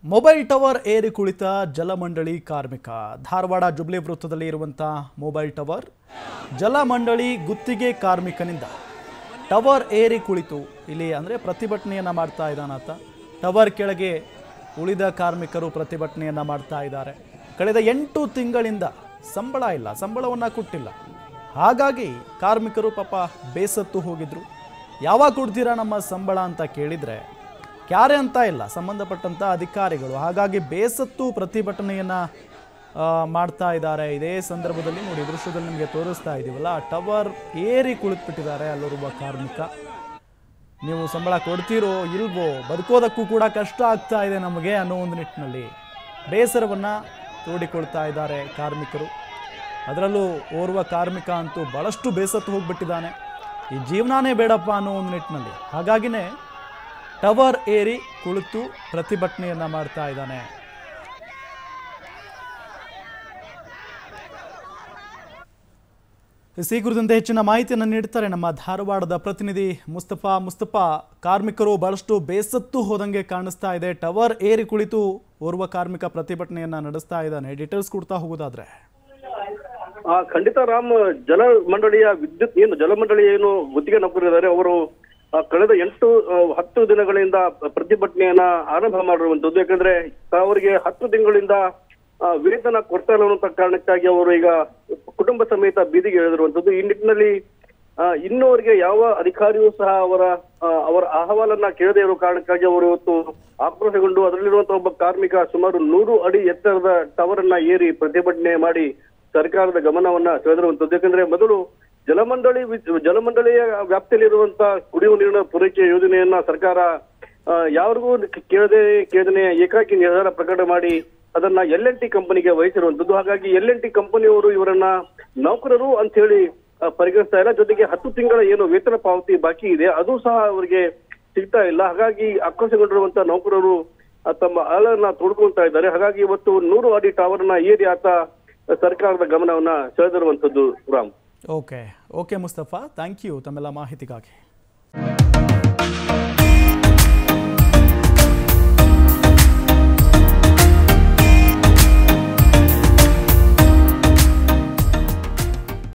mobile tower ಏರಿ ಕುಳಿತ ಜಲಮಂಡಳಿ ಕಾರ್ಮಿಕ ಧಾರವಾಡ ಜುಬ್ಲಿ ವೃತ್ತದಲ್ಲಿ ಇರುವಂಥ ಮೊಬೈಲ್ ಟವರ್ ಜಲಮಂಡಳಿ ಗುತ್ತಿಗೆ ಕಾರ್ಮಿಕನಿಂದ ಟವರ್ ಏರಿ ಕುಳಿತು ಇಲ್ಲಿ ಅಂದರೆ ಪ್ರತಿಭಟನೆಯನ್ನು ಮಾಡ್ತಾ ಇದ್ದಾನಾತ ಟವರ್ ಕೆಳಗೆ ಉಳಿದ ಕಾರ್ಮಿಕರು ಪ್ರತಿಭಟನೆಯನ್ನು ಮಾಡ್ತಾ ಇದ್ದಾರೆ ಕಳೆದ ಎಂಟು ತಿಂಗಳಿಂದ ಸಂಬಳ ಇಲ್ಲ ಸಂಬಳವನ್ನು ಕೊಟ್ಟಿಲ್ಲ ಹಾಗಾಗಿ ಕಾರ್ಮಿಕರು ಪಾಪ ಬೇಸತ್ತು ಹೋಗಿದ್ರು ಯಾವಾಗ ಕೊಡ್ತೀರಾ ನಮ್ಮ ಸಂಬಳ ಅಂತ ಕೇಳಿದರೆ ಕ್ಯಾರೆ ಅಂತ ಇಲ್ಲ ಸಂಬಂಧಪಟ್ಟಂಥ ಅಧಿಕಾರಿಗಳು ಹಾಗಾಗಿ ಬೇಸತ್ತು ಪ್ರತಿಭಟನೆಯನ್ನು ಮಾಡ್ತಾ ಇದ್ದಾರೆ ಇದೇ ಸಂದರ್ಭದಲ್ಲಿ ನೋಡಿ ದೃಶ್ಯದಲ್ಲಿ ನಿಮಗೆ ತೋರಿಸ್ತಾ ಇದ್ದೀವಲ್ಲ ಟವರ್ ಏರಿ ಕುಳಿತುಬಿಟ್ಟಿದ್ದಾರೆ ಅಲ್ಲಿರುವ ಕಾರ್ಮಿಕ ನೀವು ಸಂಬಳ ಕೊಡ್ತೀರೋ ಇಲ್ವೋ ಬದುಕೋದಕ್ಕೂ ಕೂಡ ಕಷ್ಟ ಆಗ್ತಾ ಇದೆ ನಮಗೆ ಅನ್ನೋ ಒಂದು ನಿಟ್ಟಿನಲ್ಲಿ ಬೇಸರವನ್ನು ತೋಡಿಕೊಳ್ತಾ ಇದ್ದಾರೆ ಕಾರ್ಮಿಕರು ಅದರಲ್ಲೂ ಓರ್ವ ಕಾರ್ಮಿಕ ಅಂತೂ ಭಾಳಷ್ಟು ಬೇಸತ್ತು ಹೋಗ್ಬಿಟ್ಟಿದ್ದಾನೆ ಈ ಜೀವನಾನೇ ಬೇಡಪ್ಪ ಅನ್ನೋ ಒಂದು ನಿಟ್ಟಿನಲ್ಲಿ ಹಾಗಾಗಿನೇ ಟವರ್ ಏರಿ ಕುಳಿತು ಪ್ರತಿಭಟನೆಯನ್ನ ಮಾಡ್ತಾ ಇದ್ದಾನೆ ಈ ಕುರಿತಂತೆ ಹೆಚ್ಚಿನ ಮಾಹಿತಿಯನ್ನು ನೀಡ್ತಾರೆ ನಮ್ಮ ಧಾರವಾಡದ ಪ್ರತಿನಿಧಿ ಮುಸ್ತಫಾ ಮುಸ್ತಫಾ ಕಾರ್ಮಿಕರು ಬಹಳಷ್ಟು ಬೇಸತ್ತು ಹೋದಂಗೆ ಕಾಣಿಸ್ತಾ ಇದೆ ಟವರ್ ಏರಿ ಕುಳಿತು ಓರ್ವ ಕಾರ್ಮಿಕ ಪ್ರತಿಭಟನೆಯನ್ನ ನಡೆಸ್ತಾ ಇದ್ದಾನೆ ಡೀಟೇಲ್ಸ್ ಕೊಡ್ತಾ ಹೋಗೋದಾದ್ರೆ ಆ ಖಂಡಿತ ರಾಮ್ ಜಲ ಮಂಡಳಿಯ ವಿದ್ಯುತ್ ಏನು ಜಲಮಂಡಳಿ ಏನು ಗುತ್ತಿಗೆ ನೌಕರರಿದ್ದಾರೆ ಅವರು ಆ, ಕಳೆದ ಎಂಟು ಆ, ಹತ್ತು ದಿನಗಳಿಂದ ಪ್ರತಿಭಟನೆಯನ್ನ ಆರಂಭ ಮಾಡಿರುವಂತದ್ದು ಯಾಕಂದ್ರೆ ಅವರಿಗೆ ಹತ್ತು ತಿಂಗಳಿಂದ ಆ, ವೇತನ ಕೊಡ್ತಾ ಇಲ್ಲ ಅನ್ನುವಂತ ಕಾರಣಕ್ಕಾಗಿ ಅವರು ಈಗ ಕುಟುಂಬ ಸಮೇತ ಬೀದಿಗೆ ಇಳಿದಿರುವಂತದ್ದು ಈ ನಿಟ್ಟಿನಲ್ಲಿ ಆ, ಇನ್ನೂ ಅವರಿಗೆ ಯಾವ ಅಧಿಕಾರಿಯೂ ಸಹ ಅವರ ಆ, ಅವರ ಅಹವಾಲನ್ನ ಕೇಳದೇ ಇರೋ ಕಾರಣಕ್ಕಾಗಿ ಅವರು ಇವತ್ತು ಆಕ್ರೋಶಗೊಂಡು ಅದರಲ್ಲಿರುವಂತಹ ಒಬ್ಬ ಕಾರ್ಮಿಕ ಸುಮಾರು ನೂರು ಅಡಿ ಎತ್ತರದ ಟವರ್ ಅನ್ನ ಏರಿ ಪ್ರತಿಭಟನೆ ಮಾಡಿ ಸರ್ಕಾರದ ಗಮನವನ್ನ ಸೆಳೆದಿರುವಂತದ್ದು ಯಾಕಂದ್ರೆ ಮೊದಲು ಜಲಮಂಡಳಿ ವಿ- ಜಲಮಂಡಳಿಯ ವ್ಯಾಪ್ತಿಯಲ್ಲಿರುವಂತಹ ಕುಡಿಯುವ ನೀರಿನ ಪೂರೈಕೆ ಯೋಜನೆಯನ್ನ ಸರ್ಕಾರ ಆ, ಯಾರಿಗೂ ಕೇಳದೆ ಕೇಳದೆ ಏಕಾಕಿ ನಿರ್ಧಾರ ಪ್ರಕಟ ಮಾಡಿ ಅದನ್ನ ಎಲ್ ಎನ್ ಟಿ ಕಂಪನಿಗೆ ವಹಿಸಿರುವಂತದ್ದು ಹಾಗಾಗಿ ಎಲ್ ಎನ್ ಟಿ ಕಂಪನಿಯವರು ಇವರನ್ನ ನೌಕರರು ಅಂತ ಹೇಳಿ ಆ, ಪರಿಗಣಿಸ್ತಾ ಇಲ್ಲ ಜೊತೆಗೆ ಹತ್ತು ತಿಂಗಳ ಏನು ವೇತನ ಪಾವತಿ ಬಾಕಿ ಇದೆ ಅದು ಸಹ ಅವರಿಗೆ ಸಿಗ್ತಾ ಇಲ್ಲ ಹಾಗಾಗಿ ಆಕ್ರೋಶಗೊಂಡಿರುವಂತ ನೌಕರರು ಆ, ತಮ್ಮ ಅಳನ್ನ ತೋಡ್ಕೊಳ್ತಾ ಇದ್ದಾರೆ ಹಾಗಾಗಿ ಇವತ್ತು ನೂರು ಅಡಿ ಟವರ್ ನ ಏರಿ ಆತ ಸರ್ಕಾರದ ಗಮನವನ್ನ ಸೆಳೆದಿರುವಂತದ್ದು Ram okay okay Mustafa thank you ತಮ್ಮೆಲ್ಲ ಮಾಹಿತಿಗಾಗಿ